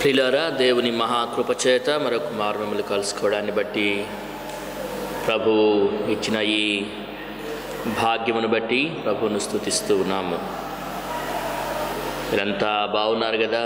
ప్రిలారా దేవుని మహాకృప చేత మరొక మారు మిమ్మల్ని కలుసుకోవడాన్ని బట్టి ప్రభువు ఇచ్చిన ఈ భాగ్యమును బట్టి ప్రభువును స్థుతిస్తూ ఉన్నాము మీరంతా బాగున్నారు కదా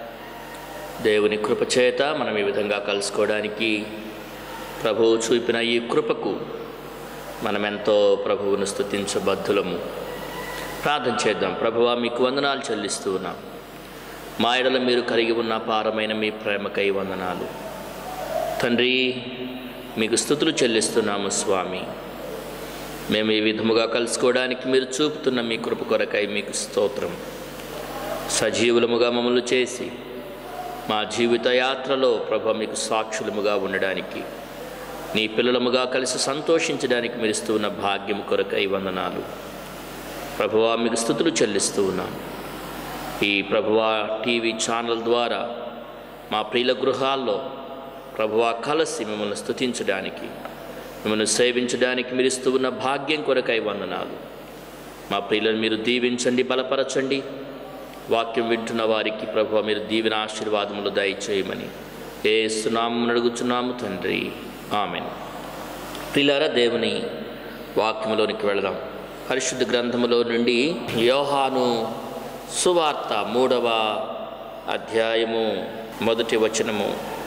దేవుని కృప చేత మనం ఈ విధంగా కలుసుకోవడానికి ప్రభువు చూపిన ఈ కృపకు మనం ఎంతో ప్రభువును స్థుతించబద్ధులము ప్రార్థన చేద్దాం ప్రభువా మీకు వందనాలు చెల్లిస్తూ ఉన్నాం మా ఎడల మీరు కలిగి ఉన్న పారమైన మీ ప్రేమకై వందనాలు తండ్రి మీకు స్థుతులు చెల్లిస్తున్నాము స్వామి మేము ఈ విధముగా కలుసుకోవడానికి మీరు చూపుతున్న మీ కృప కొరకై మీకు స్తోత్రం సజీవులముగా మమ్మల్ని చేసి మా జీవిత యాత్రలో ప్రభు మీకు సాక్షులముగా ఉండడానికి నీ పిల్లలముగా కలిసి సంతోషించడానికి మీరు ఇస్తూ ఉన్న భాగ్యం కొరకై వందనాలు ప్రభువా మీకు స్థుతులు చెల్లిస్తూ ఉన్నాం ఈ ప్రభువా టీవీ ఛానల్ ద్వారా మా ప్రియుల గృహాల్లో ప్రభువా కలిసి మిమ్మల్ని స్థుతించడానికి మిమ్మల్ని సేవించడానికి మీరు ఇస్తూ ఉన్న భాగ్యం కొరకై వందనాలు మా ప్రియులను మీరు దీవించండి బలపరచండి వాక్యం వింటున్న వారికి ప్రభు మీరు దీవెన ఆశీర్వాదములు దయచేయమని ఏ సునామం అడుగుచున్నాము తండ్రి ఆమెన్ ప్రిలారా దేవుని వాక్యములోనికి వెళదాం పరిశుద్ధ గ్రంథములో నుండి యోహాను సువార్త మూడవ అధ్యాయము మొదటి వచనము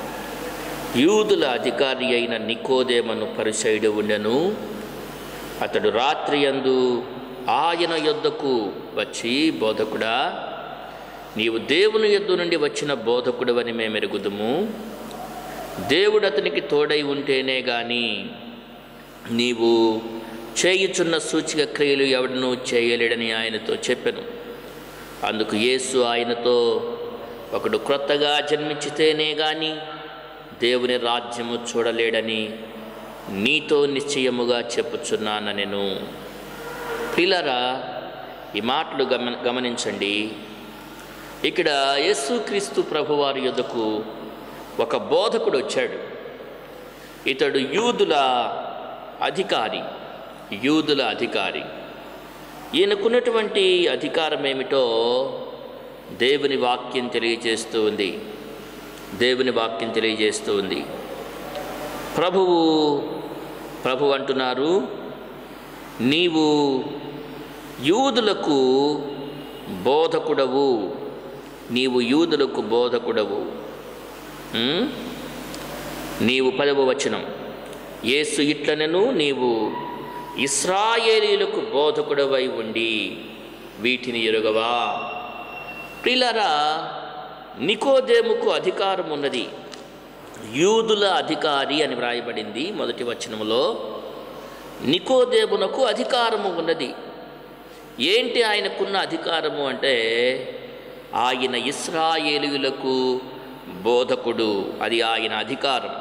యూదుల అధికారి అయిన నికోదేమను పరిసైడు ఉండెను అతడు రాత్రి యందు ఆయన యొద్దకు వచ్చి బోధకుడా నీవు దేవుని యొద్ద నుండి వచ్చిన బోధకుడవని మేము ఎరుగుదుము దేవుడు అతనికి తోడై ఉంటేనే గాని నీవు చేయుచున్న సూచిక క్రియలు ఎవడను చేయలేడని ఆయనతో చెప్పెను అందుకు యేసు ఆయనతో ఒకడు క్రొత్తగా జన్మించితేనే గాని దేవుని రాజ్యము చూడలేడని నీతో నిశ్చయముగా చెప్పుచున్నానెను పిల్లరా ఈ మాటలు గమ గమనించండి ఇక్కడ యేసుక్రీస్తు ప్రభువారి యొద్దకు ఒక బోధకుడు వచ్చాడు ఇతడు యూదుల అధికారి యూదుల అధికారి ఈయనకున్నటువంటి అధికారం ఏమిటో దేవుని వాక్యం తెలియజేస్తూ ఉంది దేవుని వాక్యం తెలియజేస్తూ ఉంది ప్రభువు ప్రభు అంటున్నారు నీవు యూదులకు బోధకుడవు నీవు యూదులకు బోధకుడవు ఉమ్? నీవు పదవ వచనం యేసు ఇట్లనను నీవు ఇస్రాయేలీలకు బోధకుడవై ఉండి వీటిని ఎరుగవా ప్రిలరా నికోదేముకు అధికారం ఉన్నది యూదుల అధికారి అని వ్రాయబడింది మొదటి వచనములో నికోదేమునకు అధికారము ఉన్నది ఏంటి ఆయనకున్న అధికారము అంటే ఆయన ఇస్రాయేలీయులకు బోధకుడు అది ఆయన అధికారం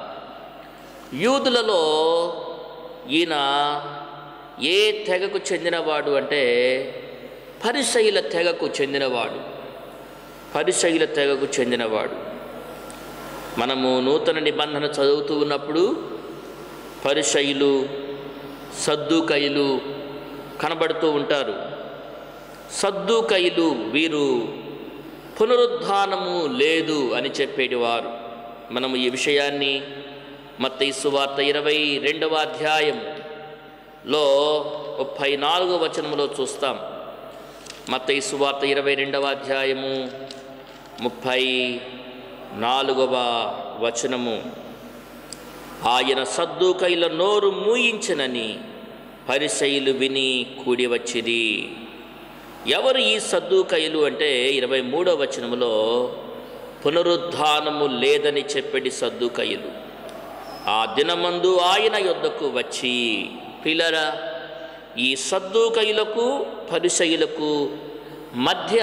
యూదులలో ఈయన ఏ తెగకు చెందినవాడు అంటే పరిశైల తెగకు చెందినవాడు పరిశైల తెగకు చెందినవాడు మనము నూతన నిబంధన చదువుతూ ఉన్నప్పుడు పరిశైలు సద్దుకైలు కనబడుతూ ఉంటారు సద్దుకైలు వీరు పునరుద్ధానము లేదు అని చెప్పేటివారు మనము ఈ విషయాన్ని మత్తయి సువార్త ఇరవై రెండవ అధ్యాయంలో ముప్పై నాలుగో వచనములో చూస్తాం మత్తయి సువార్త ఇరవై రెండవ అధ్యాయము ముప్పై నాలుగవ వచనము ఆయన సద్దుకైల నోరు మూయించనని పరిశైలు విని కూడి వచ్చిరి ఎవరు ఈ సద్దుకైలు అంటే ఇరవై మూడవ వచనములో పునరుద్ధానము లేదని చెప్పేటి సద్దుకైలు ఆ దినమందు ఆయన యొద్దకు వచ్చి పిల్లరా ఈ సద్దుకైలకు పరిశైలకు మధ్య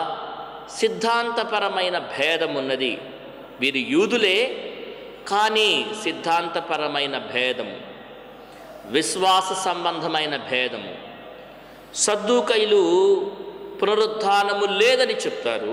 సిద్ధాంతపరమైన భేదం ఉన్నది వీరు యూదులే కానీ సిద్ధాంతపరమైన భేదము విశ్వాస సంబంధమైన భేదము సద్దుకైలు పునరుత్థానము లేదని చెప్తారు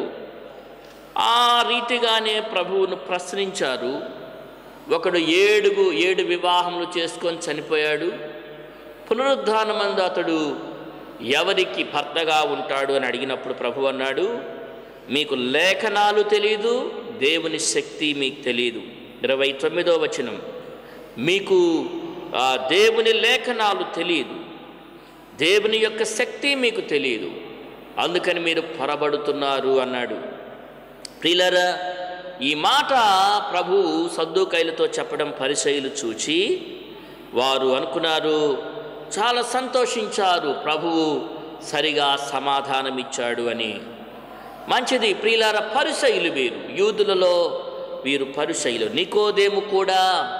ఆ రీతిగానే ప్రభువును ప్రశ్నించారు ఒకడు ఏడుగు ఏడు వివాహములు చేసుకొని చనిపోయాడు పునరుద్ధానమందు అతడు ఎవరికి భర్తగా ఉంటాడు అని అడిగినప్పుడు ప్రభు అన్నాడు మీకు లేఖనాలు తెలియదు దేవుని శక్తి మీకు తెలియదు ఇరవై తొమ్మిదో వచనం మీకు ఆ దేవుని లేఖనాలు తెలియదు దేవుని యొక్క శక్తి మీకు తెలియదు అందుకని మీరు పొరబడుతున్నారు అన్నాడు ప్రియులరా ఈ మాట ప్రభు సద్దుకైలతో చెప్పడం పరిచయులు చూచి వారు అనుకున్నారు చాలా సంతోషించారు ప్రభువు సరిగా సమాధానం ఇచ్చాడు అని మంచిది ప్రియులార పరిసయులు వీరు యూదులలో వీరు పరిసయులు నికోదేము కూడా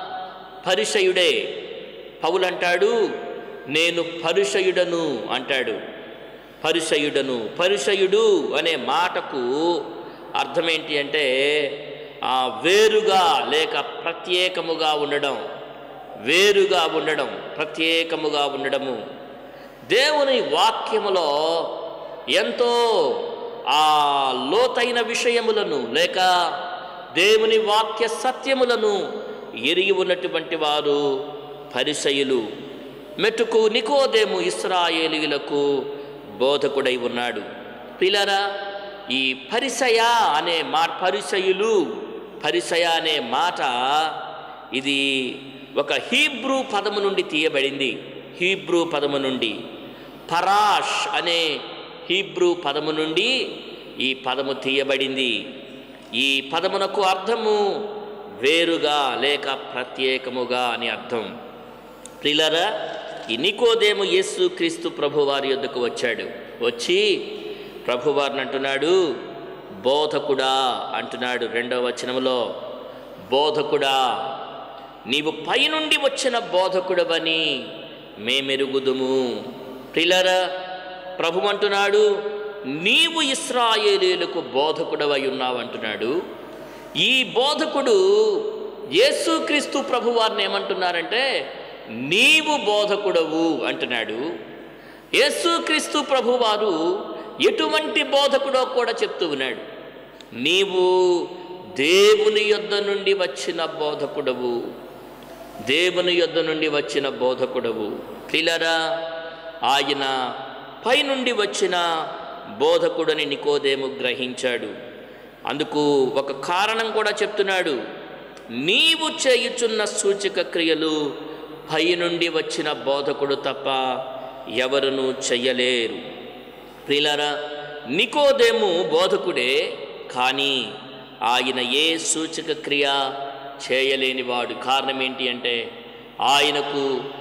పరిసయుడే పౌలంటాడు నేను పరుషయుడను అంటాడు పరిసయుడను పరిసయుడు అనే మాటకు అర్థం ఏంటి అంటే ఆ వేరుగా లేక ప్రత్యేకముగా ఉండడం వేరుగా ఉండడం ప్రత్యేకముగా ఉండడము దేవుని వాక్యములో ఎంతో ఆ లోతైన విషయములను లేక దేవుని వాక్య సత్యములను ఎరిగి ఉన్నటువంటి వారు పరిసయులు మెట్టుకు నికోదేము ఇస్రాయేలీలకు బోధకుడై ఉన్నాడు పిల్లరా ఈ పరిసయ అనే మా పరిసయులు పరిసయ అనే మాట ఇది ఒక హీబ్రూ పదము నుండి తీయబడింది హీబ్రూ పదము నుండి పరాష్ అనే హీబ్రూ పదము నుండి ఈ పదము తీయబడింది ఈ పదమునకు అర్థము వేరుగా లేక ప్రత్యేకముగా అని అర్థం ప్రిలరా ఈ నికోదేము యేసు క్రీస్తు ప్రభువారి యొద్దకు వచ్చాడు వచ్చి ప్రభువారిని అంటున్నాడు బోధకుడా అంటున్నాడు రెండవ వచనములో బోధకుడా నీవు పైనుండి వచ్చిన బోధకుడవని మేమెరుగుదుము ప్రిలరా ప్రభు అంటున్నాడు నీవు ఇస్రాయేలీలకు బోధకుడవై ఉన్నావు అంటున్నాడు ఈ బోధకుడు యేసుక్రీస్తు ప్రభు వారిని ఏమంటున్నారంటే నీవు బోధకుడవు అంటున్నాడు యేసుక్రీస్తు ప్రభువారు ఎటువంటి బోధకుడో కూడా చెప్తూ ఉన్నాడు నీవు దేవుని యొద్ద నుండి వచ్చిన బోధకుడవు దేవుని యొద్ద నుండి వచ్చిన బోధకుడవు పిల్లరా ఆయన పైనుండి వచ్చిన బోధకుడని నికోదేము గ్రహించాడు అందుకు ఒక కారణం కూడా చెప్తున్నాడు నీవు చేయుచున్న సూచక క్రియలు పైనుండి వచ్చిన బోధకుడు తప్ప ఎవరునూ చెయ్యలేరు ప్రిలరా నికోదేము బోధకుడే కానీ ఆయన ఏ సూచక క్రియ చేయలేనివాడు కారణం ఏంటి అంటే ఆయనకు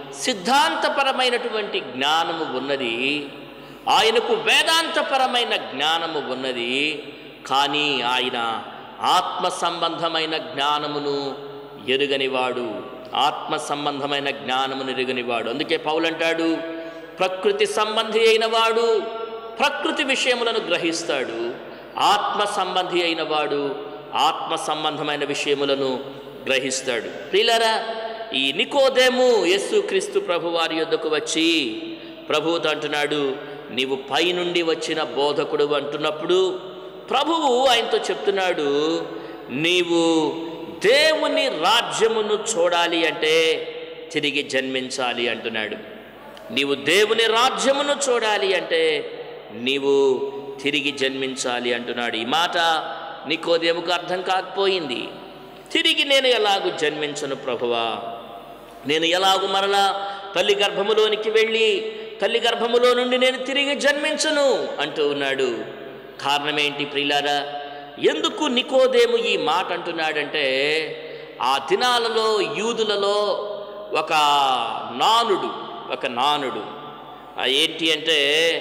సిద్ధాంతపరమైనటువంటి జ్ఞానము ఉన్నది ఆయనకు వేదాంతపరమైన జ్ఞానము ఉన్నది కానీ ఆయన ఆత్మ సంబంధమైన జ్ఞానమును ఎరుగనివాడు ఆత్మ సంబంధమైన జ్ఞానమును ఎరుగనివాడు అందుకే పౌలంటాడు ప్రకృతి సంబంధి అయిన వాడు ప్రకృతి విషయములను గ్రహిస్తాడు ఆత్మ సంబంధి అయిన వాడు ఆత్మ సంబంధమైన విషయములను గ్రహిస్తాడు ప్రియులరా ఈ నికోదేము యేసుక్రీస్తు ప్రభు వారి యొద్దకు వచ్చి ప్రభువుతో అంటున్నాడు నీవు పైనుండి వచ్చిన బోధకుడు అంటున్నప్పుడు ప్రభువు ఆయనతో చెప్తున్నాడు నీవు దేవుని రాజ్యమును చూడాలి అంటే తిరిగి జన్మించాలి అంటున్నాడు నీవు దేవుని రాజ్యమును చూడాలి అంటే నీవు తిరిగి జన్మించాలి అంటున్నాడు ఈ మాట నీకోదేముకు అర్థం కాకపోయింది తిరిగి నేను ఎలాగూ జన్మించను ప్రభువా నేను ఎలాగూ మరలా తల్లి గర్భములోనికి వెళ్ళి తల్లి గర్భములో నుండి నేను తిరిగి జన్మించను అంటూ ఉన్నాడు కారణం ఏంటి ప్రియులారా ఎందుకు నికోదేము ఈ మాట అంటున్నాడంటే ఆ దినాలలో యూదులలో ఒక నానుడు ఒక నానుడు ఆ ఏంటి అంటే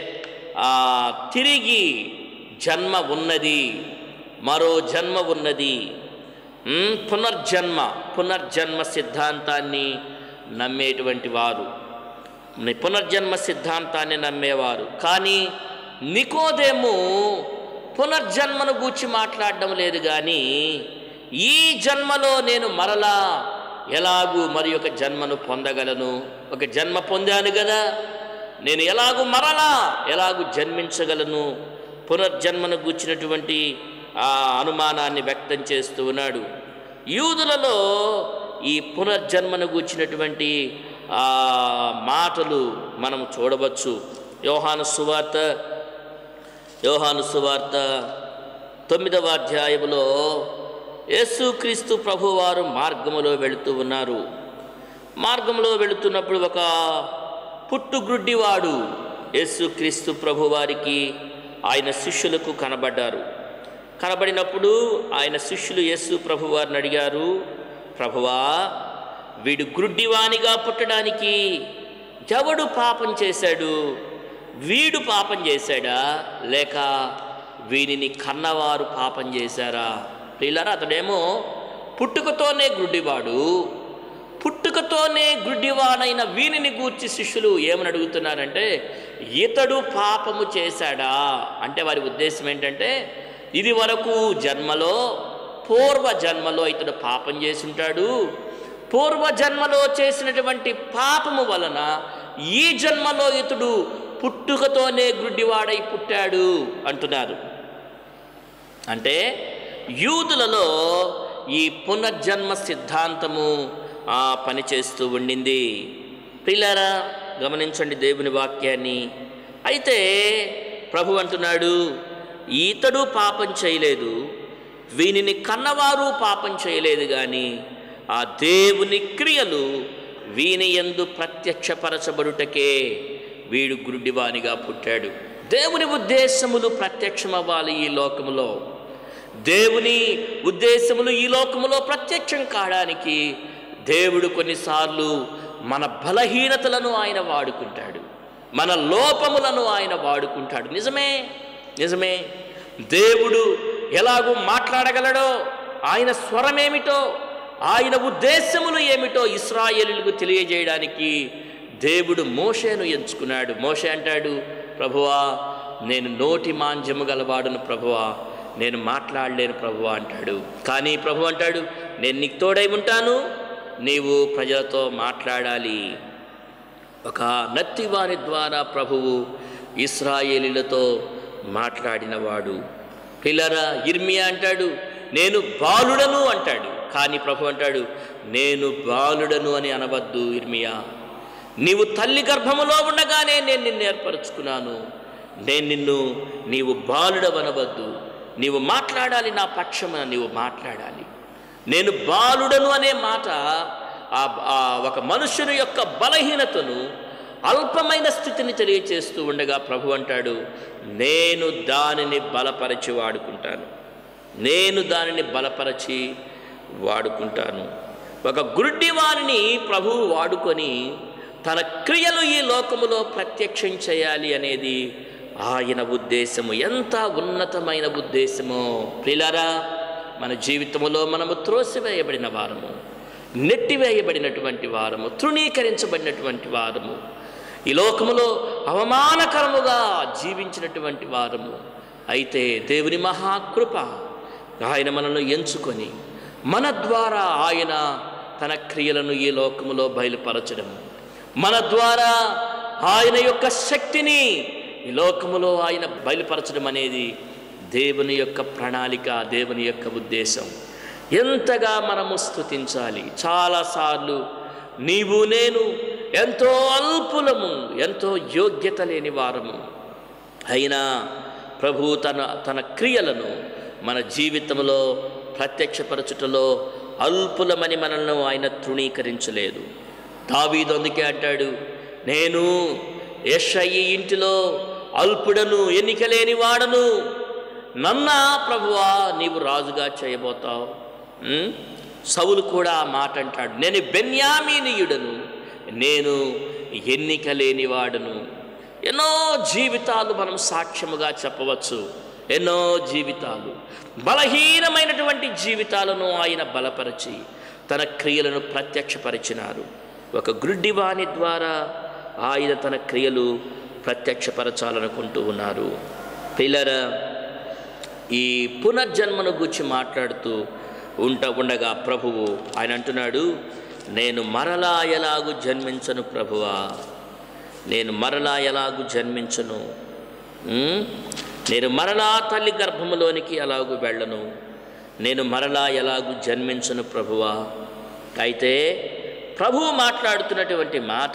ఆ తిరిగి జన్మ ఉన్నది మరో జన్మ ఉన్నది ఉమ్, పునర్జన్మ పునర్జన్మ సిద్ధాంతాన్ని నమ్మేటువంటి వారు ని- పునర్జన్మ సిద్ధాంతాన్ని నమ్మేవారు కానీ నికోదేము పునర్జన్మను గూర్చి మాట్లాడడం లేదు కానీ ఈ జన్మలో నేను మరలా ఎలాగూ మరి ఒక జన్మను పొందగలను ఒక జన్మ పొందాను కదా నేను ఎలాగూ మరలా ఎలాగూ జన్మించగలను పునర్జన్మను గూర్చినటువంటి ఆ అనుమానాన్ని వ్యక్తం చేస్తూ ఉన్నాడు యూదులలో ఈ పునర్జన్మను గూర్చినటువంటి ఆ మాటలు మనం చూడవచ్చు యోహాను సువార్త యోహాను సువార్త తొమ్మిదవ అధ్యాయములో యేసుక్రీస్తు ప్రభువారు మార్గములో వెళుతూ ఉన్నారు మార్గంలో వెళుతున్నప్పుడు ఒక పుట్టుగ్రుడ్డివాడు యేసుక్రీస్తు ప్రభువారికి ఆయన శిష్యులకు కనబడ్డారు కనబడినప్పుడు ఆయన శిష్యులు యేసు ప్రభువారిని అడిగారు ప్రభువా వీడు గ్రుడ్డివానిగా పుట్టడానికి ఎవడు పాపం చేశాడు వీడు పాపం చేశాడా లేక వీనిని కన్నవారు పాపం చేశారా ప్రియులారా అతడేమో పుట్టుకతోనే గ్రుడ్డివాడు పుట్టుకతోనే గుడ్డివానైన వీనిని గూర్చి శిష్యులు ఏమని అడుగుతున్నారంటే ఇతడు పాపము చేశాడా అంటే వారి ఉద్దేశం ఏంటంటే ఇది వరకు జన్మలో పూర్వ జన్మలో ఇతడు పాపం చేసి ఉంటాడు పూర్వ జన్మలో చేసినటువంటి పాపము వలన ఈ జన్మలో ఇతడు పుట్టుకతోనే గుడ్డివాడై పుట్టాడు అంటున్నారు అంటే యూదులలో ఈ పునర్జన్మ సిద్ధాంతము ఆ పని చేస్తూ ఉండింది పిల్లరా గమనించండి దేవుని వాక్యాన్ని అయితే ప్రభు అంటున్నాడు ఇతడు పాపం చేయలేదు వీనిని కన్నవారు పాపం చేయలేదు కానీ ఆ దేవుని క్రియలు వీని ఎందు ప్రత్యక్షపరచబడుటకే వీడు గురుడివానిగా పుట్టాడు దేవుని ఉద్దేశములు ప్రత్యక్షమవ్వాలి ఈ లోకములో దేవుని ఉద్దేశములు ఈ లోకములో ప్రత్యక్షం కావడానికి దేవుడు కొన్నిసార్లు మన బలహీనతలను ఆయన వాడుకుంటాడు మన లోపములను ఆయన వాడుకుంటాడు నిజమే నిజమే దేవుడు ఎలాగూ మాట్లాడగలడో ఆయన స్వరమేమిటో ఆయన ఉద్దేశములు ఏమిటో ఇస్రాయేలులకు తెలియజేయడానికి దేవుడు మోషేను ఎంచుకున్నాడు మోషే అంటాడు ప్రభువా నేను నోటి మాంజము గలవాడును ప్రభువా నేను మాట్లాడలేను ప్రభువా అంటాడు కానీ ప్రభు అంటాడు నేను నీకు తోడై ఉంటాను నీవు ప్రజలతో మాట్లాడాలి ఒక నత్తివారి ద్వారా ప్రభువు ఇస్రాయేలీలతో మాట్లాడినవాడు పిల్లరా ఇర్మియా అంటాడు నేను బాలుడను అంటాడు కానీ ప్రభు అంటాడు నేను బాలుడను అని అనవద్దు ఇర్మియా నీవు తల్లి గర్భములో ఉండగానే నేను నిన్ను ఏర్పరచుకున్నాను నేను నిన్ను నీవు బాలుడవనవద్దు నీవు మాట్లాడాలి నా పక్షమున నీవు మాట్లాడాలి నేను బాలుడను అనే మాట ఆ ఆ ఒక మనుషుని యొక్క బలహీనతను అల్పమైన స్థితిని తెలియచేస్తూ ఉండగా ప్రభు అంటాడు నేను దానిని బలపరచి వాడుకుంటాను నేను దానిని బలపరచి వాడుకుంటాను ఒక గుడ్డి వారిని ప్రభువు వాడుకొని తన క్రియలు ఈ లోకములో ప్రత్యక్షం చేయాలి అనేది ఆయన ఉద్దేశము ఎంత ఉన్నతమైన ఉద్దేశమో ప్రిలారా మన జీవితంలో మనము త్రోసివేయబడిన వారము నెట్టివేయబడినటువంటి వారము తృణీకరించబడినటువంటి వారము ఈ లోకములో అవమానకరముగా జీవించినటువంటి వారము అయితే దేవుని మహాకృప ఆయన మనల్ని ఎంచుకొని మన ద్వారా ఆయన తన క్రియలను ఈ లోకములో బయలుపరచడం మన ద్వారా ఆయన యొక్క శక్తిని ఈ లోకములో ఆయన బయలుపరచడం అనేది దేవుని యొక్క ప్రణాళిక దేవుని యొక్క ఉద్దేశం ఎంతగా మనము స్తుతించాలి చాలాసార్లు నీవు నేను ఎంతో అల్పులము ఎంతో యోగ్యత లేని వారము అయినా ప్రభు తన తన క్రియలను మన జీవితంలో ప్రత్యక్షపరచుటలో అల్పులమని మనల్ని ఆయన తృణీకరించలేదు దావీదు అందుకే అంటాడు నేను యెషయి ఇంటిలో అల్పుడను ఎన్నిక లేని వాడను నన్నా ప్రభువా నీవు రాజుగా చేయబోతావు ఉం? సౌలు కూడా ఆ మాట అంటాడు నేను బెన్యామీనీయుడను నేను ఎన్నిక లేనివాడను ఎన్నో జీవితాలు మనం సాక్ష్యముగా చెప్పవచ్చు ఎన్నో జీవితాలు బలహీనమైనటువంటి జీవితాలను ఆయన బలపరిచి తన క్రియలను ప్రత్యక్షపరిచినారు ఒక గ్రుడ్డివాణి ద్వారా ఆయన తన క్రియలు ప్రత్యక్షపరచాలనుకుంటూ ఉన్నారు పిల్లరా ఈ పునర్జన్మను గురించి మాట్లాడుతూ ఉంట ఉండగా ప్రభువు ఆయన అంటున్నాడు నేను మరలా ఎలాగు జన్మించను ప్రభువా నేను మరలా ఎలాగు జన్మించను ఉం? నేను మరలా తల్లి గర్భములోనికి ఎలాగు వెళ్ళను నేను మరలా ఎలాగు జన్మించను ప్రభువా అయితే ప్రభువు మాట్లాడుతున్నటువంటి మాట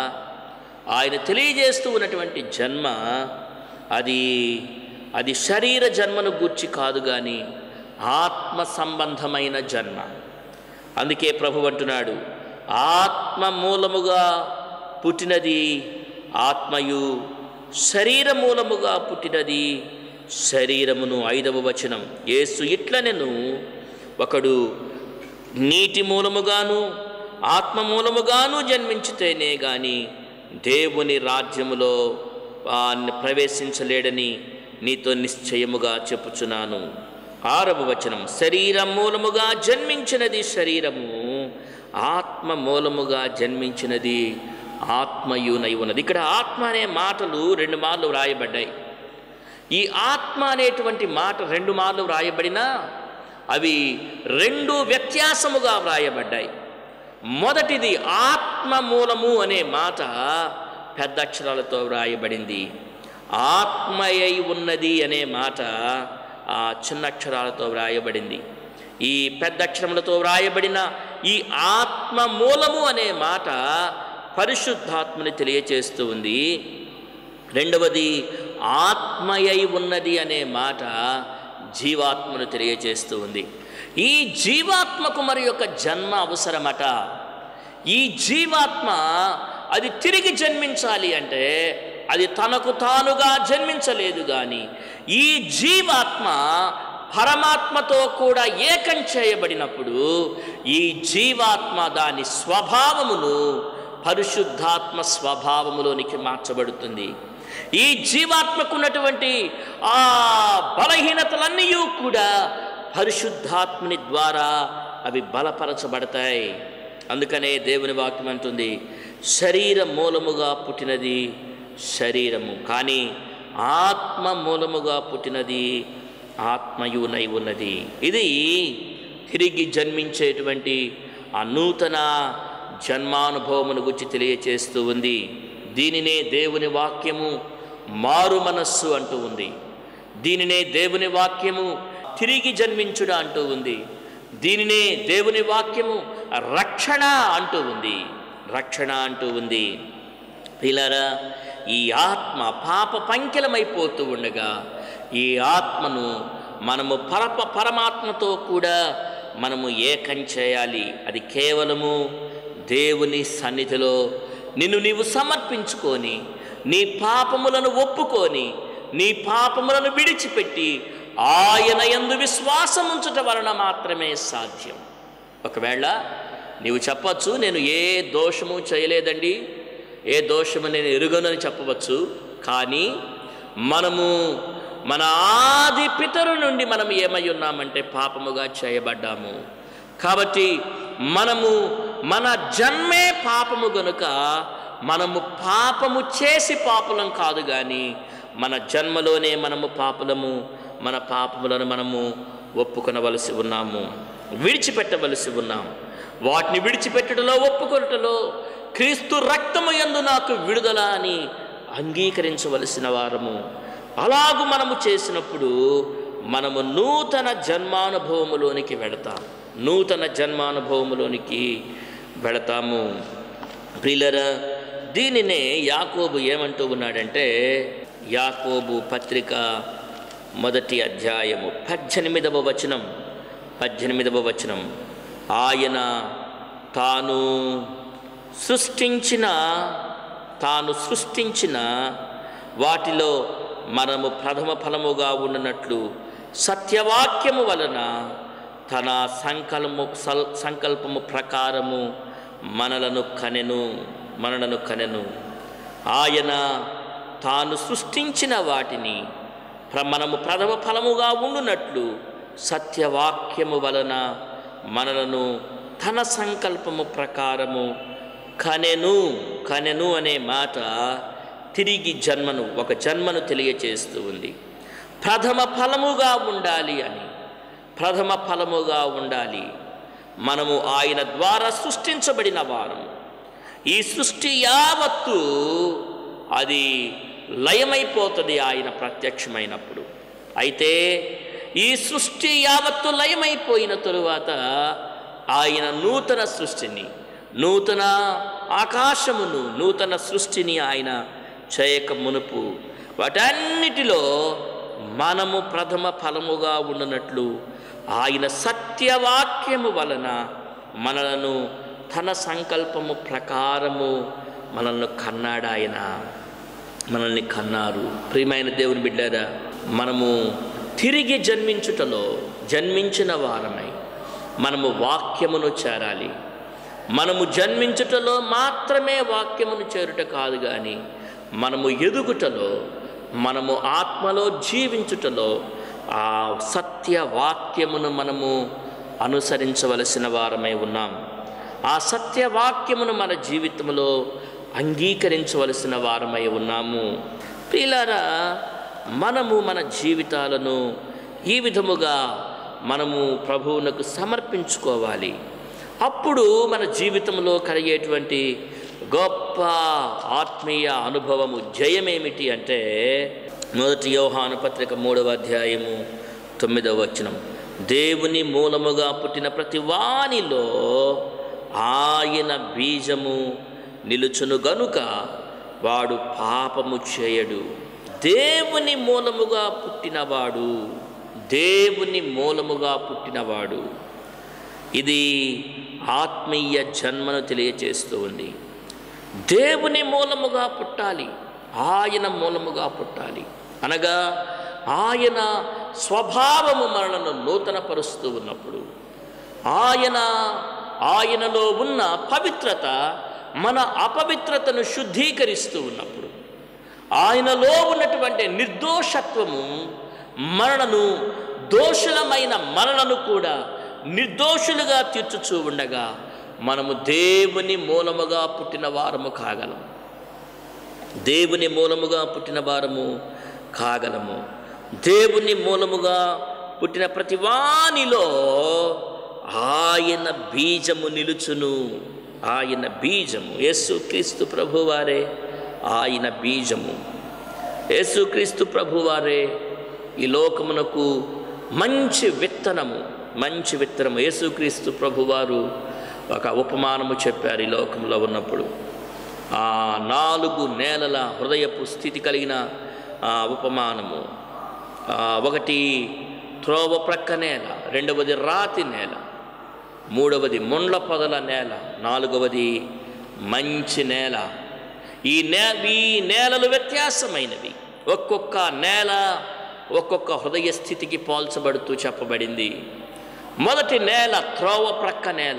ఆయన తెలియజేస్తూ ఉన్నటువంటి జన్మ అది అది శరీర జన్మను గూర్చి కాదు కానీ ఆత్మ సంబంధమైన జన్మ అందుకే ప్రభు అంటున్నాడు ఆత్మ మూలముగా పుట్టినది ఆత్మయు శరీర మూలముగా పుట్టినది శరీరమును ఐదవ వచనం యేసు ఇట్లనెను ఒకడు నీటి మూలముగాను ఆత్మ మూలముగాను జన్మించితేనే గాని దేవుని రాజ్యములో వాన్ని ప్రవేశించలేడని నీతో నిశ్చయముగా చెప్పుచున్నాను ఆరవ వచనం శరీరం మూలముగా జన్మించినది శరీరము ఆత్మ మూలముగా జన్మించినది ఆత్మయునై ఉన్నది ఇక్కడ ఆత్మ అనే మాటలు రెండు మార్లు వ్రాయబడ్డాయి ఈ ఆత్మ అనేటువంటి మాట రెండు మార్లు వ్రాయబడినా అవి రెండు వ్యత్యాసముగా వ్రాయబడ్డాయి మొదటిది ఆత్మ మూలము అనే మాట పెద్ద అక్షరాలతో వ్రాయబడింది ఆత్మయై ఉన్నది అనే మాట ఆ చిన్న అక్షరాలతో వ్రాయబడింది ఈ పెద్ద అక్షరములతో వ్రాయబడిన ఈ ఆత్మ మూలము అనే మాట పరిశుద్ధాత్మని తెలియచేస్తూ ఉంది రెండవది ఆత్మయై ఉన్నది అనే మాట జీవాత్మను తెలియజేస్తూ ఉంది ఈ జీవాత్మకు మరి యొక్క జన్మ అవసరమట ఈ జీవాత్మ అది తిరిగి జన్మించాలి అంటే అది తనకు తానుగా జన్మించలేదు కానీ ఈ జీవాత్మ పరమాత్మతో కూడా ఏకం చేయబడినప్పుడు ఈ జీవాత్మ దాని స్వభావమును పరిశుద్ధాత్మ స్వభావములోనికి మార్చబడుతుంది ఈ జీవాత్మకున్నటువంటి ఆ బలహీనతలన్నీ కూడా పరిశుద్ధాత్మని ద్వారా అవి బలపరచబడతాయి అందుకనే దేవుని వాక్యం అంటుంది శరీర మూలముగా పుట్టినది శరీరము కానీ ఆత్మ మూలముగా పుట్టినది ఆత్మయునై ఉన్నది ఇది తిరిగి జన్మించేటువంటి ఆ నూతన జన్మానుభవమును గురించి తెలియచేస్తూ ఉంది దీనినే దేవుని వాక్యము మారు మనస్సు అంటూ ఉంది దీనినే దేవుని వాక్యము తిరిగి జన్మించుట అంటూ ఉంది దీనినే దేవుని వాక్యము రక్షణ అంటూ ఉంది రక్షణ అంటూ ఉంది పిల్లరా ఈ ఆత్మ పాప పంకిలమైపోతూ ఉండగా ఈ ఆత్మను మనము పరప పరమాత్మతో కూడా మనము ఏకం చేయాలి అది కేవలము దేవుని సన్నిధిలో నిన్ను నీవు సమర్పించుకొని నీ పాపములను ఒప్పుకొని నీ పాపములను విడిచిపెట్టి ఆయన యందు విశ్వాసం ఉంచుట వలన మాత్రమే సాధ్యం ఒకవేళ నీవు చెప్పచ్చు నేను ఏ దోషము చేయలేదండి ఏ దోషము నేను ఎరుగనని చెప్పవచ్చు కానీ మనము మన ఆది పితరు నుండి మనం ఏమై ఉన్నామంటే పాపముగా చేయబడ్డాము కాబట్టి మనము మన జన్మే పాపము గనుక మనము పాపము చేసి పాపులం కాదు కానీ మన జన్మలోనే మనము పాపులము మన పాపములను మనము ఒప్పుకొనవలసి ఉన్నాము విడిచిపెట్టవలసి ఉన్నాం వాటిని విడిచిపెట్టడంలో ఒప్పుకొనటలో క్రీస్తు రక్తము యందు నాకు విడుదల అని అంగీకరించవలసిన వారము అలాగు మనము చేసినప్పుడు మనము నూతన జన్మానుభవములోనికి వెళతాం నూతన జన్మానుభవములోనికి వెళతాము ప్రియులరా దీనినే యాకోబు ఏమంటూ ఉన్నాడంటే యాకోబు పత్రిక మొదటి అధ్యాయము పద్దెనిమిదవ వచనం పద్దెనిమిదవ వచనం ఆయన తాను సృష్టించిన తాను సృష్టించిన వాటిలో మనము ప్రథమ ఫలముగా ఉన్నట్లు సత్యవాక్యము వలన తన సంకల్పము సల్ సంకల్పము ప్రకారము మనలను కనెను మనలను కనెను ఆయన తాను సృష్టించిన వాటిని ప్ర- మనము ప్రథమ ఫలముగా ఉండునట్లు సత్యవాక్యము వలన మనలను తన సంకల్పము ప్రకారము కనెను కనెను అనే మాట తిరిగి జన్మను ఒక జన్మను తెలియచేస్తూ ఉంది ప్రథమ ఫలముగా ఉండాలి అని ప్రథమ ఫలముగా ఉండాలి మనము ఆయన ద్వారా సృష్టించబడిన వారము ఈ సృష్టి యావత్తు అది లయమైపోతుంది ఆయన ప్రత్యక్షమైనప్పుడు అయితే ఈ సృష్టి యావత్తు లయమైపోయిన తరువాత ఆయన నూతన సృష్టిని నూతన ఆకాశమును నూతన సృష్టిని ఆయన చేయక మునుపు వాటన్నిటిలో మనము ప్రథమ ఫలముగా ఉండునట్లు ఆయన సత్యవాక్యము వలన మనలను తన సంకల్పము ప్రకారము మనల్ని కన్నాడు ఆయన మనల్ని కన్నారు ప్రియమైన దేవుని బిడ్డారా మనము తిరిగి జన్మించుటలో జన్మించిన వారమై మనము వాక్యమును చేరాలి మనము జన్మించుటలో మాత్రమే వాక్యమును చేరుట కాదు కానీ మనము ఎదుగుటలో మనము ఆత్మలో జీవించుటలో ఆ సత్య వాక్యమును మనము అనుసరించవలసిన వారమై ఉన్నాం ఆ సత్యవాక్యమును మన జీవితంలో అంగీకరించవలసిన వారమై ఉన్నాము ప్రియులారా మనము మన జీవితాలను ఈ విధముగా మనము ప్రభువునకు సమర్పించుకోవాలి అప్పుడు మన జీవితంలో కలిగేటువంటి గొప్ప ఆత్మీయ అనుభవము జయమేమిటి అంటే మొదటి యోహాను పత్రిక మూడవ అధ్యాయము తొమ్మిదవ వచనం దేవుని మూలముగా పుట్టిన ప్రతి వానిలో ఆయన బీజము నిలుచును గనుక వాడు పాపము చేయడు దేవుని మూలముగా పుట్టినవాడు దేవుని మూలముగా పుట్టినవాడు ఇది ఆత్మీయ జన్మను తెలియచేస్తూ ఉంది దేవుని మూలముగా పుట్టాలి ఆయన మూలముగా పుట్టాలి అనగా ఆయన స్వభావము మనలను నూతనపరుస్తూ ఉన్నప్పుడు ఆయన ఆయనలో ఉన్న పవిత్రత మన అపవిత్రతను శుద్ధీకరిస్తూ ఉన్నప్పుడు ఆయనలో ఉన్నటువంటి నిర్దోషత్వము మనలను దోషులమైన మనలను కూడా నిర్దోషులుగా తీర్చుచూ ఉండగా మనము దేవుని మూలముగా పుట్టిన వారము కాగలం దేవుని మూలముగా పుట్టిన వారము కాగలము దేవుని మూలముగా పుట్టిన ప్రతి వానిలో ఆయన బీజము నిలుచును ఆయన బీజము యేసుక్రీస్తు ప్రభువారే ఆయన బీజము యేసుక్రీస్తు ప్రభువారే ఈ లోకమునకు మంచి విత్తనము మంచి విత్తనము యేసుక్రీస్తు ప్రభువారు ఒక ఉపమానము చెప్పారు ఈ లోకంలో ఉన్నప్పుడు ఆ నాలుగు నేలల హృదయపు స్థితి కలిగిన ఆ ఉపమానము ఆ, ఒకటి త్రోవ ప్రక్క నేల రెండవది రాతి నేల మూడవది ముండ్ల పొదల నేల నాలుగవది మంచి నేల ఈ నే ఈ నేలలు వ్యత్యాసమైనవి ఒక్కొక్క నేల ఒక్కొక్క హృదయ స్థితికి పోల్చబడుతూ చెప్పబడింది మొదటి నేల త్రోవ ప్రక్క నేల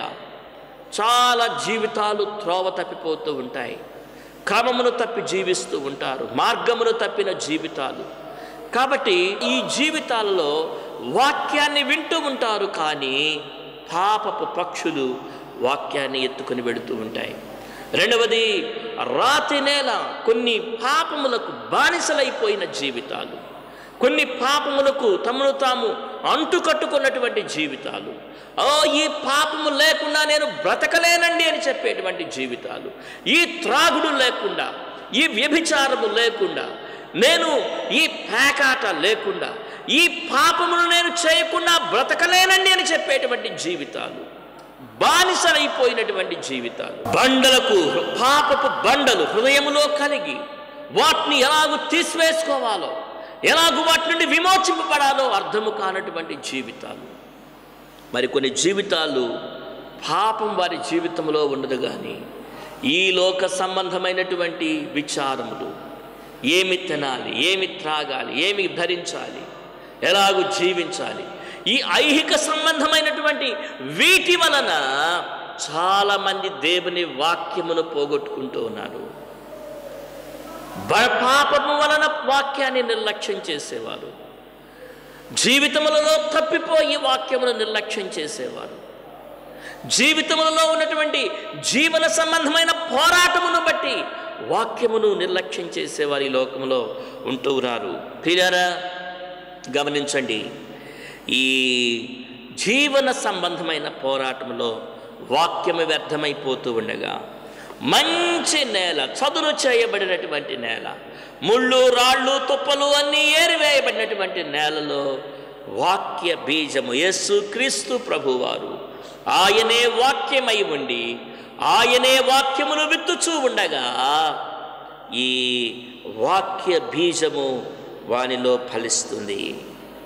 చాలా జీవితాలు త్రోవ తప్పిపోతూ ఉంటాయి క్రమమును తప్పి జీవిస్తూ ఉంటారు మార్గమును తప్పిన జీవితాలు కాబట్టి ఈ జీవితాలలో వాక్యాన్ని వింటూ ఉంటారు కానీ పాపపు పక్షులు వాక్యాన్ని ఎత్తుకొని వెళుతూ ఉంటాయి రెండవది రాతి నేల కొన్ని పాపములకు బానిసలైపోయిన జీవితాలు కొన్ని పాపములకు తమను తాము అంటుకట్టుకున్నటువంటి జీవితాలు ఓ ఈ పాపము లేకుండా నేను బ్రతకలేనండి అని చెప్పేటువంటి జీవితాలు ఈ త్రాగుడు లేకుండా ఈ వ్యభిచారము లేకుండా నేను ఈ పేకాట లేకుండా ఈ పాపమును నేను చేయకుండా బ్రతకలేనండి అని చెప్పేటువంటి జీవితాలు బానిసలైపోయినటువంటి జీవితాలు బండలకు పాపపు బండలు హృదయములో కలిగి వాటిని ఎలాగూ తీసివేసుకోవాలో ఎలాగూ వాటి నుండి విమోచింపబడాలో అర్థము కానటువంటి జీవితాలు మరి కొన్ని జీవితాలు పాపం వారి జీవితంలో ఉండదు కానీ ఈ లోక సంబంధమైనటువంటి విచారములు ఏమి తినాలి ఏమి త్రాగాలి ఏమి ధరించాలి ఎలాగూ జీవించాలి ఈ ఐహిక సంబంధమైనటువంటి వీటి వలన చాలామంది దేవుని వాక్యమును పోగొట్టుకుంటూ ఉన్నారు బ- పాపము వలన వాక్యాన్ని నిర్లక్ష్యం చేసేవారు జీవితములలో తప్పిపోయి వాక్యమును నిర్లక్ష్యం చేసేవారు జీవితములలో ఉన్నటువంటి జీవన సంబంధమైన పోరాటమును బట్టి వాక్యమును నిర్లక్ష్యం చేసేవారు ఈ లోకంలో ఉంటూ ఉన్నారు ప్రియారా గమనించండి ఈ జీవన సంబంధమైన పోరాటంలో వాక్యము వ్యర్థమైపోతూ ఉండగా మంచి నేల చదును చేయబడినటువంటి నేల ముళ్ళు రాళ్ళు తుప్పలు అన్నీ ఏరివేయబడినటువంటి నేలలో వాక్య బీజము యేసు క్రీస్తు ప్రభువారు ఆయనే వాక్యమై ఉండి ఆయనే వాక్యమును విత్తుచూ ఉండగా ఈ వాక్య బీజము వానిలో ఫలిస్తుంది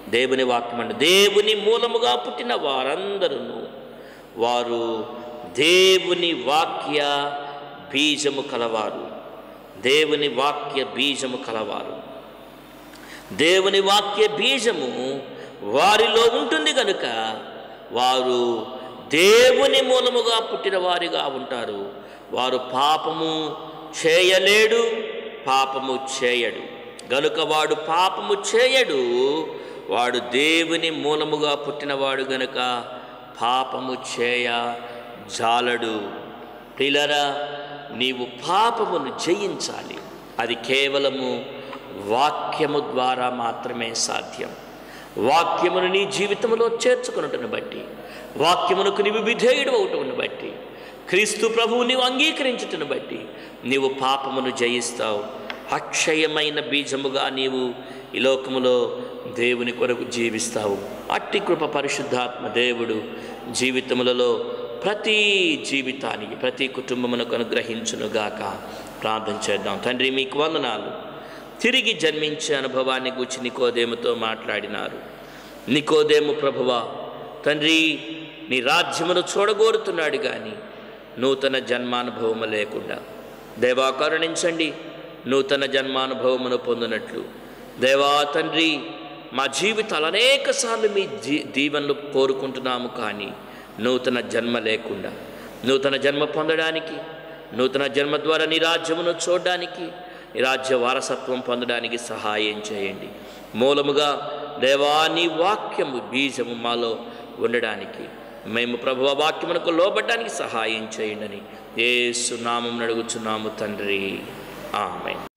దేవుని వాక్యం అంటే దేవుని మూలముగా పుట్టిన వారందరూ వారు దేవుని వాక్య బీజము కలవారు దేవుని వాక్య బీజము కలవారు దేవుని వాక్య బీజము వారిలో ఉంటుంది కనుక వారు దేవుని మూలముగా పుట్టిన వారిగా ఉంటారు వారు పాపము చేయలేడు పాపము చేయడు గనుక వాడు పాపము చేయడు వాడు దేవుని మూలముగా పుట్టినవాడు గనుక పాపము చేయ జాలడు పిల్లరా నీవు పాపమును జయించాలి అది కేవలము వాక్యము ద్వారా మాత్రమే సాధ్యం వాక్యమును నీ జీవితంలో చేర్చుకున్నట్టును బట్టి వాక్యమునకు నీవు విధేయుడు అవుటను బట్టి క్రీస్తు ప్రభువు నీవు అంగీకరించుటను బట్టి నీవు పాపమును జయిస్తావు అక్షయమైన బీజముగా నీవు ఈ లోకములో దేవుని కొరకు జీవిస్తావు అట్టి కృప పరిశుద్ధాత్మ దేవుడు జీవితములలో ప్రతి జీవితానికి ప్రతి కుటుంబమునకు అనుగ్రహించునుగాక ప్రార్థన చేద్దాం తండ్రి మీకు వందనాలు తిరిగి జన్మించే అనుభవాన్ని గురించి నికోదేముతో మాట్లాడినారు నికోదేము ప్రభువా తండ్రి నీ రాజ్యమును చూడగోరుతున్నాడు కానీ నూతన జన్మానుభవము లేకుండా దేవా కరుణించండి నూతన జన్మానుభవమును పొందినట్లు దేవా తండ్రి మా జీవితాలు అనేక సార్లు మీ జీ దీవెనలు కోరుకుంటున్నాము కానీ నూతన జన్మ లేకుండా నూతన జన్మ పొందడానికి నూతన జన్మ ద్వారా నీ రాజ్యమును చూడడానికి నీ రాజ్య వారసత్వం పొందడానికి సహాయం చేయండి మూలముగా దేవాని వాక్యము బీజము మాలో ఉండడానికి మేము ప్రభు వాక్యమునకు లోబడ్డానికి సహాయం చేయండి అని ఏసు నామం అడుగుచున్నాము తండ్రి ఆమె